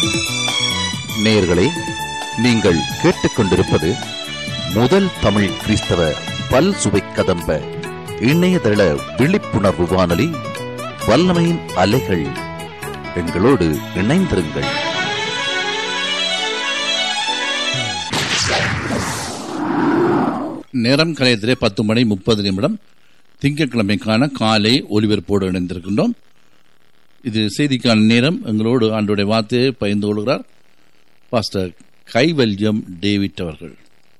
நேயர்களே நீங்கள் கேட்டுக்கொண்டிருப்பது முதல் தமிழ் கிறிஸ்தவ பல் சுவை கதம்ப இணையதள விழிப்புணர்வு வானொலி வல்லமையின் அலைகள் எங்களோடு இணைந்திருங்கள் நேரம் கலையத்திலே பத்து மணி முப்பது நிமிடம் திங்கட்கிழமைக்கான காலை ஒலிபரப்போடு இணைந்திருக்கின்றோம் இது செய்திக்கான நேரம் எங்களோடு ஆண்டுடைய வார்த்தையை பகிர்ந்து கொள்கிறார் பாஸ்டர் கைவல்யம் டேவிட் அவர்கள்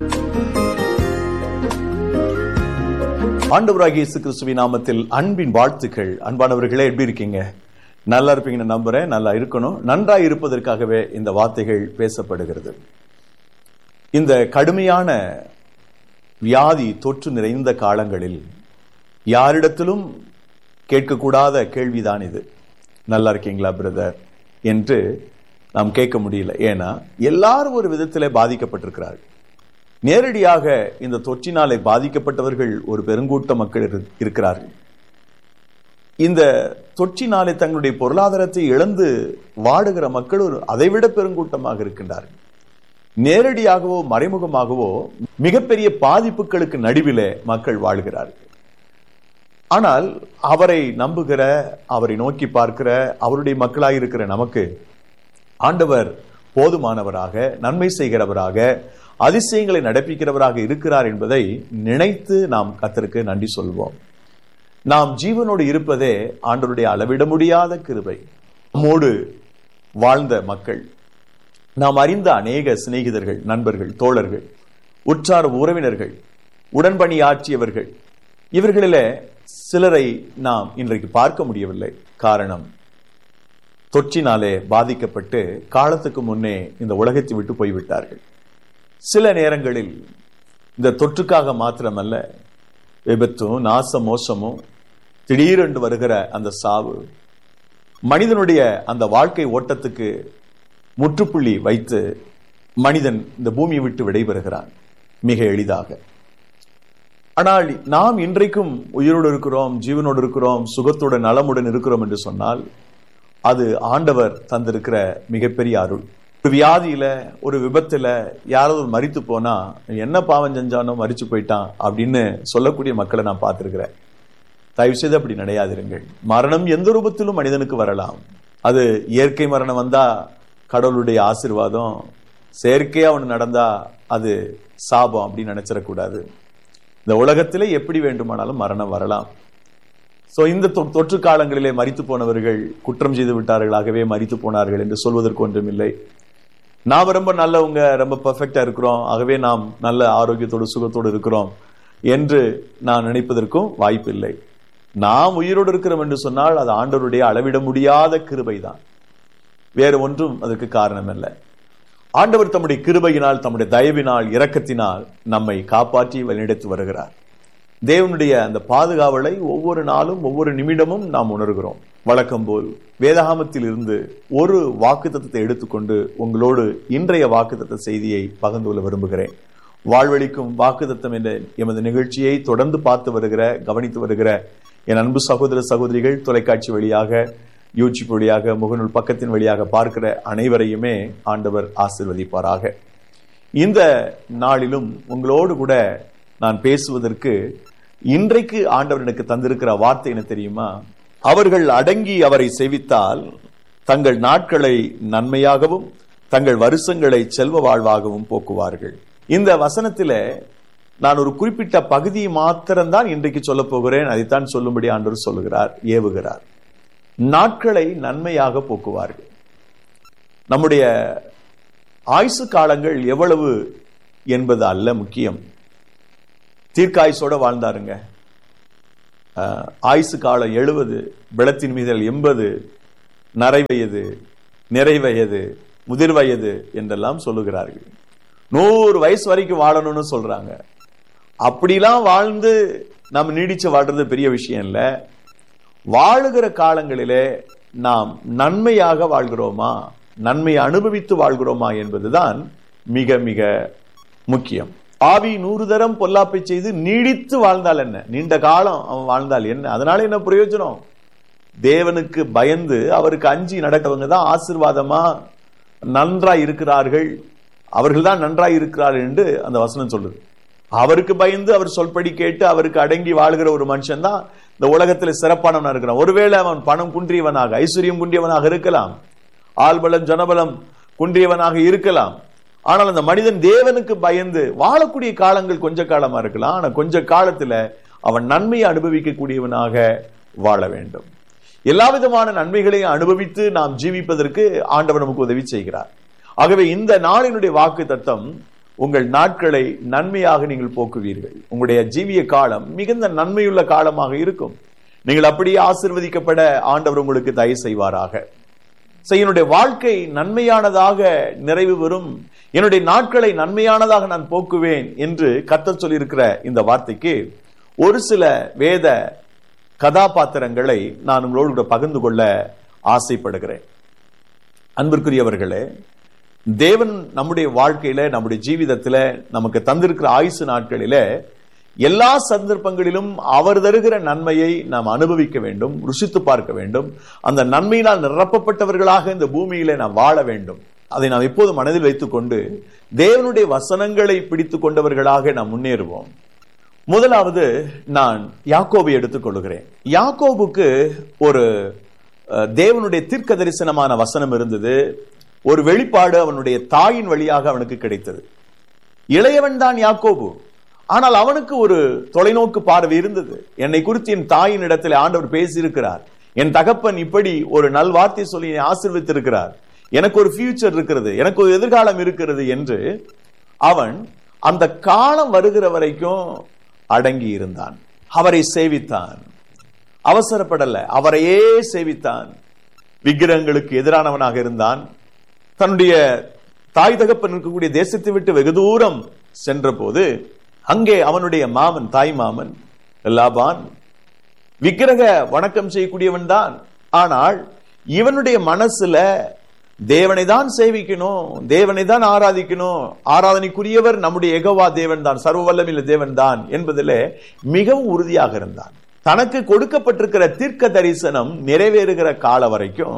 ஆண்டவராகிய இயேசு கிறிஸ்துவின் நாமத்தில் அன்பின் வாழ்த்துக்கள் அன்பானவர்களே எப்படி இருக்கீங்க நல்லா இருப்பீங்கன்னு நம்புறேன் நல்லா இருக்கணும் நன்றா இருப்பதற்காகவே இந்த வார்த்தைகள் பேசப்படுகிறது இந்த கடுமையான வியாதி தொற்று நிறைந்த காலங்களில் யாரிடத்திலும் கேட்கக்கூடாத கேள்விதான் இது நல்லா இருக்கீங்களா பிரதர் என்று நாம் கேட்க முடியல ஏன்னா எல்லாரும் ஒரு விதத்திலே பாதிக்கப்பட்டிருக்கிறார்கள் நேரடியாக இந்த தொற்றினாலே பாதிக்கப்பட்டவர்கள் ஒரு பெருங்கூட்ட மக்கள் இரு- இருக்கிறார்கள் இந்த தொற்றினாலே தங்களுடைய பொருளாதாரத்தை இழந்து வாடுகிற மக்கள் ஒரு அதைவிட பெருங்கூட்டமாக இருக்கின்றார்கள் நேரடியாகவோ மறைமுகமாகவோ மிகப்பெரிய பாதிப்புகளுக்கு நடுவிலே மக்கள் வாழ்கிறார்கள் ஆனால் அவரை நம்புகிற அவரை நோக்கி பார்க்கிற அவருடைய மக்களாக இருக்கிற நமக்கு ஆண்டவர் போதுமானவராக நன்மை செய்கிறவராக அதிசயங்களை நடப்பிக்கிறவராக இருக்கிறார் என்பதை நினைத்து நாம் கத்தருக்கு நன்றி சொல்வோம் நாம் ஜீவனோடு இருப்பதே ஆண்டவருடைய அளவிட முடியாத கிருபை நம்மோடு வாழ்ந்த மக்கள் நாம் அறிந்த அநேக சிநேகிதர்கள் நண்பர்கள் தோழர்கள் உற்றார் உறவினர்கள் உடன்பணியாற்றியவர்கள் இவர்களிலே சிலரை நாம் இன்றைக்கு பார்க்க முடியவில்லை காரணம் தொற்றினாலே பாதிக்கப்பட்டு காலத்துக்கு முன்னே இந்த உலகத்தை விட்டு போய்விட்டார்கள் சில நேரங்களில் இந்த தொற்றுக்காக மாத்திரமல்ல விபத்தும் நாச மோசமும் திடீரென்று வருகிற அந்த சாவு மனிதனுடைய அந்த வாழ்க்கை ஓட்டத்துக்கு முற்றுப்புள்ளி வைத்து மனிதன் இந்த பூமியை விட்டு விடைபெறுகிறான் மிக எளிதாக ஆனால் நாம் இன்றைக்கும் உயிரோடு இருக்கிறோம் ஜீவனோடு இருக்கிறோம் சுகத்தோட நலமுடன் இருக்கிறோம் என்று சொன்னால் அது ஆண்டவர் தந்திருக்கிற மிகப்பெரிய அருள் ஒரு வியாதியில ஒரு விபத்துல யாராவது ஒரு மரித்து போனா என்ன பாவம் செஞ்சானோ மரிச்சு போயிட்டான் அப்படின்னு சொல்லக்கூடிய மக்களை நான் பார்த்திருக்கிறேன் தயவு செய்து அப்படி நினையாதிருங்கள் மரணம் எந்த ரூபத்திலும் மனிதனுக்கு வரலாம் அது இயற்கை மரணம் வந்தா கடவுளுடைய ஆசீர்வாதம் செயற்கையா ஒன்று நடந்தா அது சாபம் அப்படின்னு நினைச்சிடக்கூடாது இந்த உலகத்திலே எப்படி வேண்டுமானாலும் மரணம் வரலாம் சோ இந்த தொ- தொற்று காலங்களிலே மரித்து போனவர்கள் குற்றம் செய்து விட்டார்களாகவே மரித்து போனார்கள் என்று சொல்வதற்கு ஒன்றுமில்லை நாம் ரொம்ப நல்லவங்க ரொம்ப பெர்ஃபெக்டா இருக்கிறோம் ஆகவே நாம் நல்ல ஆரோக்கியத்தோடு சுகத்தோடு இருக்கிறோம் என்று நான் நினைப்பதற்கும் வாய்ப்பில்லை நாம் உயிரோடு இருக்கிறோம் என்று சொன்னால் அது ஆண்டவருடைய அளவிட முடியாத கிருபைதான் வேறு ஒன்றும் அதற்கு காரணம் அல்ல ஆண்டவர் தம்முடைய கிருபையினால் தம்முடைய தயவினால் இரக்கத்தினால் நம்மை காப்பாற்றி வழிநடத்தி வருகிறார் தேவனுடைய அந்த பாதுகாவலை ஒவ்வொரு நாளும் ஒவ்வொரு நிமிடமும் நாம் உணர்கிறோம் வழக்கம் போல் வேதாகமத்தில் இருந்து ஒரு வாக்குத்தத்தத்தை எடுத்துக்கொண்டு உங்களோடு இன்றைய வாக்குத்தத்த செய்தியை பகிர்ந்து கொள்ள விரும்புகிறேன் வாழ்வழிக்கும் வாக்குத்தத்தம் என்ற எமது நிகழ்ச்சியை தொடர்ந்து பார்த்து வருகிற கவனித்து வருகிற என் அன்பு சகோதர சகோதரிகள் தொலைக்காட்சி வழியாக யூடியூப் வழியாக முகநூல் பக்கத்தின் வழியாக பார்க்கிற அனைவரையுமே ஆண்டவர் ஆசிர்வதிப்பாராக இந்த நாளிலும் உங்களோடு கூட நான் பேசுவதற்கு இன்றைக்கு ஆண்டவர் எனக்கு தந்திருக்கிற வார்த்தை என்ன தெரியுமா அவர்கள் அடங்கி அவரை செவித்தால் தங்கள் நாட்களை நன்மையாகவும் தங்கள் வருஷங்களை செல்வ வாழ்வாகவும் போக்குவார்கள் இந்த வசனத்தில நான் ஒரு குறிப்பிட்ட பகுதியை மாத்திரம்தான் இன்றைக்கு சொல்ல போகிறேன் அதைத்தான் சொல்லும்படி ஆண்டவர் சொல்லுகிறார் ஏவுகிறார் நாட்களை நன்மையாக போக்குவார்கள் நம்முடைய ஆயுசு காலங்கள் எவ்வளவு என்பது அல்ல முக்கியம் தீர்க்காயுசோட வாழ்ந்தாருங்க ஆஹ், ஆயுசு காலம் எழுபது பிளத்தின் மீதல் எண்பது நரை வயது நிறை வயது முதிர் வயது என்றெல்லாம் சொல்லுகிறார்கள் நூறு வயசு வரைக்கும் வாழணும்னு சொல்றாங்க அப்படிலாம் வாழ்ந்து நம்ம நீடிச்சு வாழ்றது பெரிய விஷயம் இல்ல வாழுகிற காலங்களிலே நாம் நன்மையாக வாழ்கிறோமா நன்மையை அனுபவித்து வாழ்கிறோமா என்பதுதான் மிக மிக முக்கியம் ஆவி நூறு தரம் பொல்லாப்பை செய்து நீடித்து வாழ்ந்தால் என்ன நீண்ட காலம் அவன் வாழ்ந்தால் என்ன அதனால என்ன பிரயோஜனம் தேவனுக்கு பயந்து அவருக்கு அஞ்சி நடக்கிறவங்க தான் ஆசீர்வாதமா நன்றாய் இருக்கிறார்கள் அவர்கள்தான் நன்றாய் இருக்கிறார்கள் என்று அந்த வசனம் சொல்லுது அவருக்கு பயந்து அவர் சொல்படி கேட்டு அவருக்கு அடங்கி வாழ்கிற ஒரு மனுஷன் தான் இந்த உலகத்தில் சிறப்பானவனா இருக்கிறான் ஒருவேளை அவன் பணம் குன்றியவனாக ஐஸ்வர்யம் குன்றியவனாக இருக்கலாம் ஆள்பலம் ஜனபலம் குன்றியவனாக இருக்கலாம் ஆனால் அந்த மனிதன் தேவனுக்கு பயந்து வாழக்கூடிய காலங்கள் கொஞ்ச காலமா இருக்கலாம் ஆனா கொஞ்ச காலத்துல அவன் நன்மையை அனுபவிக்கக்கூடியவனாக வாழ வேண்டும் எல்லா விதமான நன்மைகளையும் அனுபவித்து நாம் ஜீவிப்பதற்கு ஆண்டவர் நமக்கு உதவி செய்கிறார் ஆகவே இந்த நாளினுடைய வாக்கு தத்தம் உங்கள் நாட்களை நன்மையாக நீங்கள் போக்குவீர்கள் உங்களுடைய ஜீவிய காலம் மிகுந்த நன்மையுள்ள காலமாக இருக்கும் நீங்கள் அப்படியே ஆசிர்வதிக்கப்பட ஆண்டவர் உங்களுக்கு தயவு செய்வாராக So, என்னுடைய வாழ்க்கை நன்மையானதாக நிறைவு பெறும் என்னுடைய நாட்களை நன்மையானதாக நான் போக்குவேன் என்று கத்தர் சொல்லியிருக்கிற இந்த வார்த்தைக்கு ஒரு சில வேத கதாபாத்திரங்களை நான் உங்களோடு கூட பகிர்ந்து கொள்ள ஆசைப்படுகிறேன் அன்பிற்குரியவர்களே தேவன் நம்முடைய வாழ்க்கையில நம்முடைய ஜீவிதத்துல நமக்கு தந்திருக்கிற ஆயுசு நாட்களில எல்லா சந்தர்ப்பங்களிலும் அவர் தருகிற நன்மையை நாம் அனுபவிக்க வேண்டும் ருசித்து பார்க்க வேண்டும் அந்த நன்மையினால் நிரப்பப்பட்டவர்களாக இந்த பூமியில நாம் வாழ வேண்டும் அதை நாம் எப்போது மனதில் வைத்துக்கொண்டு தேவனுடைய வசனங்களை பிடித்து கொண்டவர்களாக நாம் முன்னேறுவோம் முதலாவது நான் யாக்கோபை எடுத்துக்கொள்கிறேன் யாக்கோபுக்கு ஒரு அஹ், தேவனுடைய தீர்க்க தரிசனமான வசனம் இருந்தது ஒரு வெளிப்பாடு அவனுடைய தாயின் வழியாக அவனுக்கு கிடைத்தது இளையவன் தான் யாக்கோபு ஆனால் அவனுக்கு ஒரு தொலைநோக்கு பார்வை இருந்தது என்னை குறித்து என் தாயின் இடத்தில் ஆண்டவர் பேசியிருக்கிறார் என் தகப்பன் இப்படி ஒரு நல் வார்த்தை சொல்லி என்னை ஆசீர்வதித்திருக்கிறார் எனக்கு ஒரு ஃபியூச்சர் இருக்கிறது எனக்கு ஒரு எதிர்காலம் இருக்கிறது என்று அவன் அந்த காலம் வருகிற வரைக்கும் அடங்கி இருந்தான் அவரை சேவித்தான் அவசரப்படல அவரையே சேவித்தான் விக்கிரகங்களுக்கு எதிரானவனாக இருந்தான் தன்னுடைய தாய் தகப்பன் இருக்கக்கூடிய தேசத்தை விட்டு வெகு தூரம் சென்ற போது அங்கே அவனுடைய மாமன் தாய் மாமன் லாபான் விக்கிரக வணக்கம் செய்யக்கூடியவன் தான் ஆனால் இவனுடைய மனசுல தேவனை தான் சேவிக்கணும் தேவனை தான் ஆராதிக்கணும் ஆராதனைக்குரியவர் நம்முடைய எகவா தேவன் தான் சர்வ வல்லமில்ல தேவன் தான் என்பதிலே மிகவும் உறுதியாக இருந்தான் தனக்கு கொடுக்கப்பட்டிருக்கிற தீர்க்க தரிசனம் நிறைவேறுகிற கால வரைக்கும்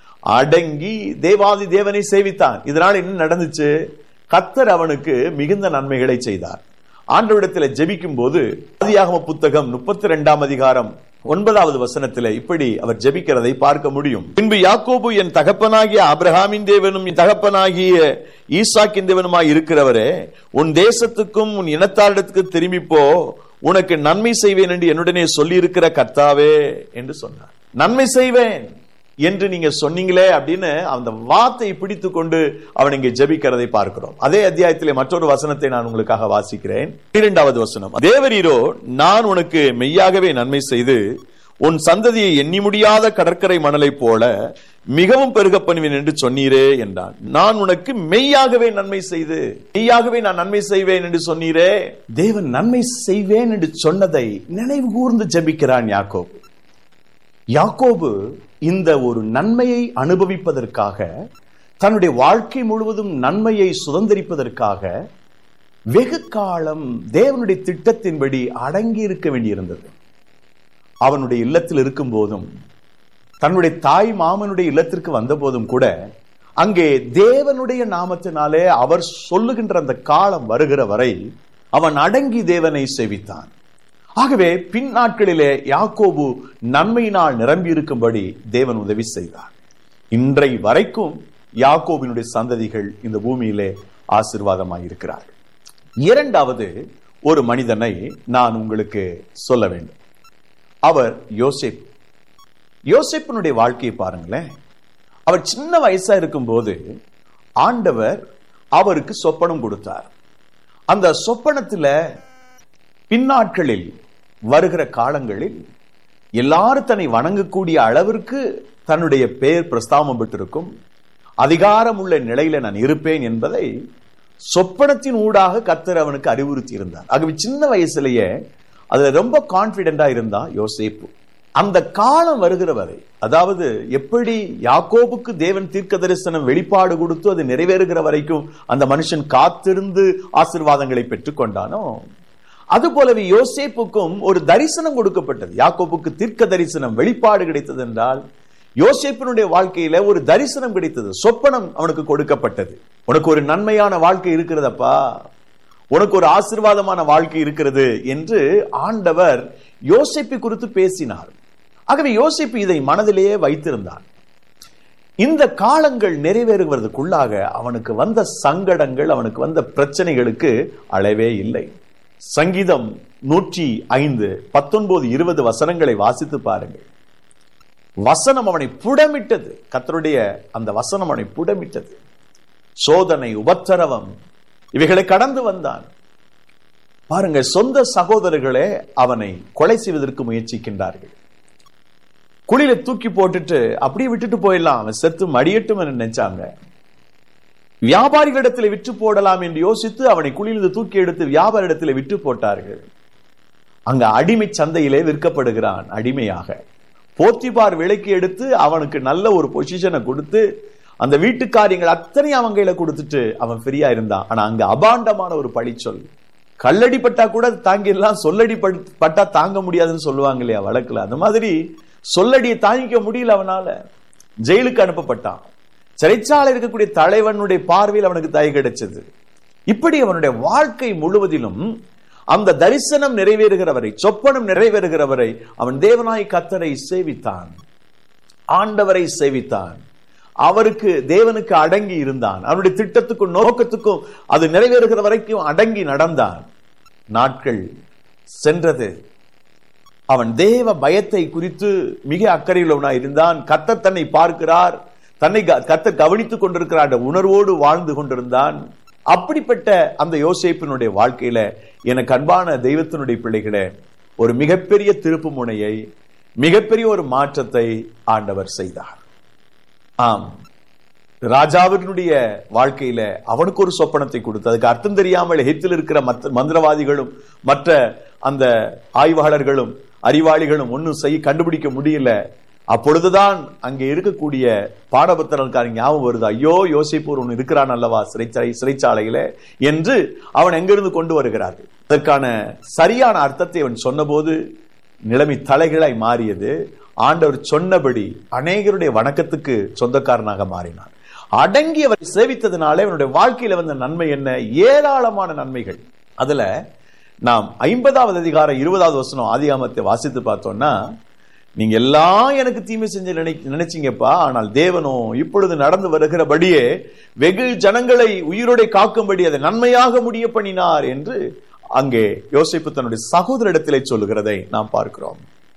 அடங்கி தேவாதி தேவனை சேவித்தான் இதனால் என்ன நடந்துச்சு கத்தர் அவனுக்கு மிகுந்த நன்மைகளை செய்தார் ஆண்டவரிடத்தில் ஜெபிக்கும் போது ஆதியாகம புத்தகம் முப்பத்தி ரெண்டாம் அதிகாரம் ஒன்பதாவது வசனத்தில் இப்படி அவர் ஜெபிக்கிறதை பார்க்க முடியும் பின்பு யாக்கோபு என் தகப்பனாகிய ஆபிரகாமின் தேவனும் என் தகப்பனாகிய ஈசாக்கின் தேவனுமாய் இருக்கிறவரே உன் தேசத்துக்கும் உன் இனத்தாரிடத்துக்கு திரும்பி போ உனக்கு நன்மை செய்வேன் என்று என்னுடனே சொல்லி இருக்கிற கர்த்தாவே என்று சொன்னார் நன்மை செய்வேன் என்று நீங்க சொன்னீங்களே அப்படின்னு அந்த வார்த்தையை பிடித்து கொண்டு அவன் இங்கே ஜெபிக்கிறதை பார்க்கிறோம் அதே அத்தியாயத்திலே மற்றொரு வசனத்தை நான் உங்களுக்காக வாசிக்கிறேன் இரண்டாவது வசனம் தேவரீரோ நான் உனக்கு மெய்யாகவே நன்மை செய்து உன் சந்ததியை எண்ணி முடியாத கடற்கரை மணலை போல மிகவும் பெருக பண்ணுவேன் என்று சொன்னீரே என்றான் நான் உனக்கு மெய்யாகவே நன்மை செய்து மெய்யாகவே நான் நன்மை செய்வேன் என்று சொன்னீரே தேவன் நன்மை செய்வேன் என்று சொன்னதை நினைவு கூர்ந்து ஜெபிக்கிறான் யாக்கோபு யாக்கோபு இந்த ஒரு நன்மையை அனுபவிப்பதற்காக தன்னுடைய வாழ்க்கை முழுவதும் நன்மையை சுதந்திரிப்பதற்காக வெகு காலம் தேவனுடைய திட்டத்தின்படி அடங்கி இருக்க வேண்டியிருந்தது அவனுடைய இல்லத்தில் இருக்கும் போதும் தன்னுடைய தாய் மாமனுடைய இல்லத்திற்கு வந்த போதும் கூட அங்கே தேவனுடைய நாமத்தினாலே அவர் சொல்லுகின்ற அந்த காலம் வருகிற வரை அவன் அடங்கி தேவனை சேவித்தான் ஆகவே பின் நாட்களிலே யாக்கோபு நன்மையினால் நிரம்பி இருக்கும்படி தேவன் உதவி செய்தார் இன்றை வரைக்கும் யாக்கோபினுடைய சந்ததிகள் இந்த பூமியிலே ஆசிர்வாதமாக இருக்கிறார்கள் இரண்டாவது ஒரு மனிதனை நான் உங்களுக்கு சொல்ல வேண்டும் அவர் யோசேப் யோசேப்பினுடைய வாழ்க்கையை பாருங்களேன் அவர் சின்ன வயசா இருக்கும்போது ஆண்டவர் அவருக்கு சொப்பனம் கொடுத்தார் அந்த சொப்பனத்துல பின்னாட்களில் வருகிற காலங்களில் எல்லாரும் தன்னை வணங்கக்கூடிய அளவிற்கு தன்னுடைய பெயர் பிரஸ்தாபம் பெற்றிருக்கும் அதிகாரம் உள்ள நிலையில நான் இருப்பேன் என்பதை சொப்பனத்தின் ஊடாக கர்த்தர் அவனுக்கு அறிவுறுத்தி இருந்தார் ஆகவே சின்ன வயசுலயே அதுல ரொம்ப கான்பிடென்டா இருந்தா யோசேப்பு அந்த காலம் வருகிற வரை அதாவது எப்படி யாக்கோபுக்கு தேவன் தீர்க்க தரிசனம் வெளிப்பாடு கொடுத்து அது நிறைவேறுகிற வரைக்கும் அந்த மனுஷன் காத்திருந்து ஆசிர்வாதங்களை பெற்றுக்கொண்டானோ அது போலவே யோசேப்புக்கும் ஒரு தரிசனம் கொடுக்கப்பட்டது யாக்கோபுக்கு தீர்க்க தரிசனம் வெளிப்பாடு கிடைத்தது என்றால் யோசேப்பினுடைய வாழ்க்கையில ஒரு தரிசனம் கிடைத்தது சொப்பனம் அவனுக்கு கொடுக்கப்பட்டது உனக்கு ஒரு நன்மையான வாழ்க்கை இருக்கிறதப்பா உனக்கு ஒரு ஆசீர்வாதமான வாழ்க்கை இருக்கிறது என்று ஆண்டவர் யோசிப்பை குறித்து பேசினார் ஆகவே யோசிப்பு இதை மனதிலேயே வைத்திருந்தான் இந்த காலங்கள் நிறைவேறுவதற்குள்ளாக அவனுக்கு வந்த சங்கடங்கள் அவனுக்கு வந்த பிரச்சனைகளுக்கு அளவே இல்லை சங்கீதம் நூற்றி ஐந்து பத்தொன்பது இருபது வசனங்களை வாசித்து பாருங்கள் வசனம் அவனை புடமிட்டது கத்தருடைய அந்த வசனம் அவனை புடமிட்டது சோதனை உபத்திரவம் இவைகளை கடந்து வந்தான் பாருங்க சொந்த சகோதரர்களே அவனை கொலை செய்வதற்கு முயற்சிக்கின்றார்கள் குழியில தூக்கி போட்டுட்டு அப்படியே விட்டுட்டு போயிடலாம் அவன் செத்து மடியட்டும் என்று நினைச்சாங்க வியாபாரிகளிடத்தில் விற்று போடலாம் என்று யோசித்து அவனை குழியிலிருந்து தூக்கி எடுத்து வியாபார இடத்துல விற்று போட்டார்கள் அங்க அடிமை சந்தையிலே விற்கப்படுகிறான் அடிமையாக போத்திபார் விலைக்கு எடுத்து அவனுக்கு நல்ல ஒரு பொசிஷனை கொடுத்து அந்த வீட்டு காரியங்கள் அத்தனை அவன் கையில கொடுத்துட்டு அவன் ஃப்ரீயா இருந்தான் ஆனா அங்க அபாண்டமான ஒரு பழிச்சொல் கல்லடி பட்டா கூட தாங்கிடலாம் சொல்லடி பட்- பட்டா தாங்க முடியாதுன்னு சொல்லுவாங்க இல்லையா வழக்குல அந்த மாதிரி சொல்லடியை தாங்கிக்க முடியல அவனால ஜெயிலுக்கு அனுப்பப்பட்டான் சிறைச்சாலை இருக்கக்கூடிய தலைவனுடைய பார்வையில் அவனுக்கு தய கிடைச்சது இப்படி அவனுடைய வாழ்க்கை முழுவதிலும் அந்த தரிசனம் நிறைவேறுகிறவரை சொப்பனம் நிறைவேறுகிறவரை அவன் தேவனாய் கத்தரை சேவித்தான் ஆண்டவரை சேவித்தான் அவருக்கு தேவனுக்கு அடங்கி இருந்தான் அவனுடைய திட்டத்துக்கும் நோக்கத்துக்கும் அது நிறைவேறுகிற வரைக்கும் அடங்கி நடந்தான் நாட்கள் சென்றது அவன் தேவ பயத்தை குறித்து மிக அக்கறையுள்ளவனாய் இருந்தான் கத்தர் தன்னை பார்க்கிறார் தன்னை க- கத்தர் கவனித்துக் கொண்டிருக்கிறார் என்ற உணர்வோடு வாழ்ந்து கொண்டிருந்தான் அப்படிப்பட்ட அந்த யோசேப்பினுடைய வாழ்க்கையில எனக்கு அன்பான தெய்வத்தினுடைய பிள்ளைகளே ஒரு மிகப்பெரிய திருப்பு முனையை மிகப்பெரிய ஒரு மாற்றத்தை ஆண்டவர் செய்தார் ஆம் ராஜாவினுடைய வாழ்க்கையில அவனுக்கு ஒரு சொப்பனத்தை கொடுத்து அதுக்கு அர்த்தம் தெரியாமல் எகிப்தில் இருக்கிற மற்ற மந்திரவாதிகளும் மற்ற அந்த ஆய்வாளர்களும் அறிவாளிகளும் ஒன்னும் செய்ய கண்டுபிடிக்க முடியல அப்பொழுதுதான் அங்கே இருக்கக்கூடிய பாடபத்திரக்காரன் ஞாபகம் வருது ஐயோ யோசிப்பூர் ஒன்று இருக்கிறான் அல்லவா சிறைச்சாலை சிறைச்சாலையில என்று அவன் எங்கிருந்து கொண்டு வருகிறார்கள் அதற்கான சரியான அர்த்தத்தை அவன் சொன்னபோது நிலைமை தலைகளாய் மாறியது ஆண்டவர் சொன்னபடி அநேகருடைய வணக்கத்துக்கு சொந்தக்காரனாக மாறினான் அடங்கி அவரை சேவித்ததுனாலே அவனுடைய வாழ்க்கையில வந்த நன்மை என்ன ஏராளமான நன்மைகள் அதுல நாம் ஐம்பதாவது அதிகாரம் இருபதாவது வசனம் ஆதிகாமத்தை வாசித்து பார்த்தோம்னா நீங்க எல்லாம் எனக்கு தீமை செஞ்சு நினை நினைச்சீங்கப்பா ஆனால் தேவனோ இப்பொழுது நடந்து வருகிறபடியே வெகு ஜனங்களை உயிரோടെ காக்கும்படி அதை நன்மையாக முடிய பண்ணினார் என்று அங்கே யோசிப்பு தன்னுடைய சகோதரிடத்திலே சொல்லுகிறதை நாம் பார்க்கிறோம்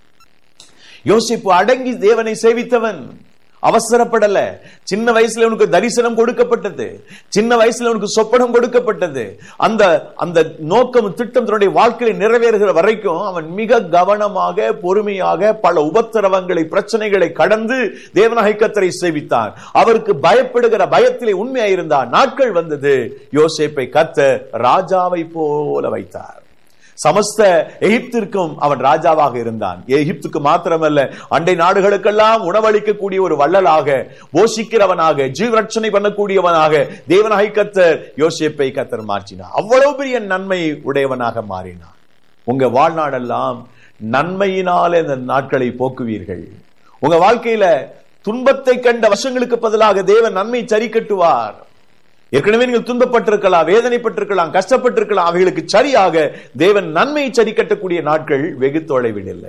யோசிப்பு அடங்கி தேவனை சேவித்தவன் அவசரப்படல சின்ன வயசுல உனக்கு தரிசனம் கொடுக்கப்பட்டது சின்ன வயசுல உனக்கு சொப்பனம் கொடுக்கப்பட்டது அந்த அந்த நோக்கம் திட்டம் தன்னுடைய வாழ்க்கையில் நிறைவேறுகிற வரைக்கும் அவன் மிக கவனமாக பொறுமையாக பல உபத்திரவங்களை பிரச்சனைகளை கடந்து தேவநாயக கத்தரை சேவித்தான் அவருக்கு பயப்படுகிற பயத்திலே உண்மையாயிருந்தான் நாட்கள் வந்தது யோசேப்பை கத்த ராஜாவை போல வைத்தார் சமஸ்த எகிப்திற்கும் அவன் ராஜாவாக இருந்தான் எகிப்துக்கு மாத்திரமல்ல அண்டை நாடுகளுக்கெல்லாம் உணவளிக்கக்கூடிய ஒரு வள்ளலாக போஷிக்கிறவனாக ஜீவரட்சணை பண்ணக்கூடியவனாக தேவனாய் கத்தர் யோசேப்பை கத்தர் மாற்றினார் அவ்வளவு பெரிய நன்மை உடையவனாக மாறினான் உங்க வாழ்நாளெல்லாம் நன்மையினாலே இந்த நாட்களை போக்குவீர்கள் உங்க வாழ்க்கையில துன்பத்தை கண்ட வருஷங்களுக்கு பதிலாக தேவன் நன்மை சரி கட்டுவார் ஏற்கனவே நீங்கள் துன்பப்பட்டிருக்கலாம் வேதனைப்பட்டிருக்கலாம் கஷ்டப்பட்டிருக்கலாம் அவைகளுக்கு சரியாக தேவன் நன்மையை சரி கட்டக்கூடிய நாட்கள் வெகு தொலைவில் இல்லை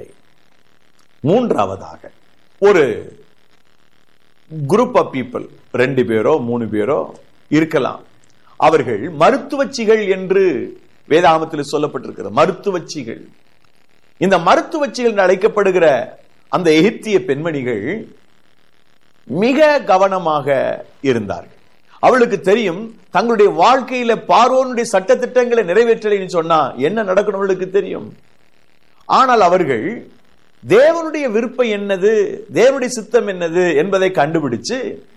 மூன்றாவதாக ஒரு குரூப் ஆஃப் பீப்புள் ரெண்டு பேரோ மூணு பேரோ இருக்கலாம் அவர்கள் மருத்துவச்சிகள் என்று வேதாகமத்தில் சொல்லப்பட்டிருக்கிறது மருத்துவச்சிகள் இந்த மருத்துவச்சிகள் என்று அழைக்கப்படுகிற அந்த எகிப்திய பெண்மணிகள் மிக கவனமாக இருந்தார்கள் அவளுக்கு தெரியும் தங்களுடைய வாழ்க்கையில பார்வோனுடைய சட்ட திட்டங்களை நிறைவேற்றலைன்னு சொன்னா என்ன நடக்கணும் அவளுக்கு தெரியும் ஆனால் அவர்கள் தேவனுடைய விருப்பம் என்னது தேவனுடைய சித்தம் என்னது என்பதை கண்டுபிடிச்சு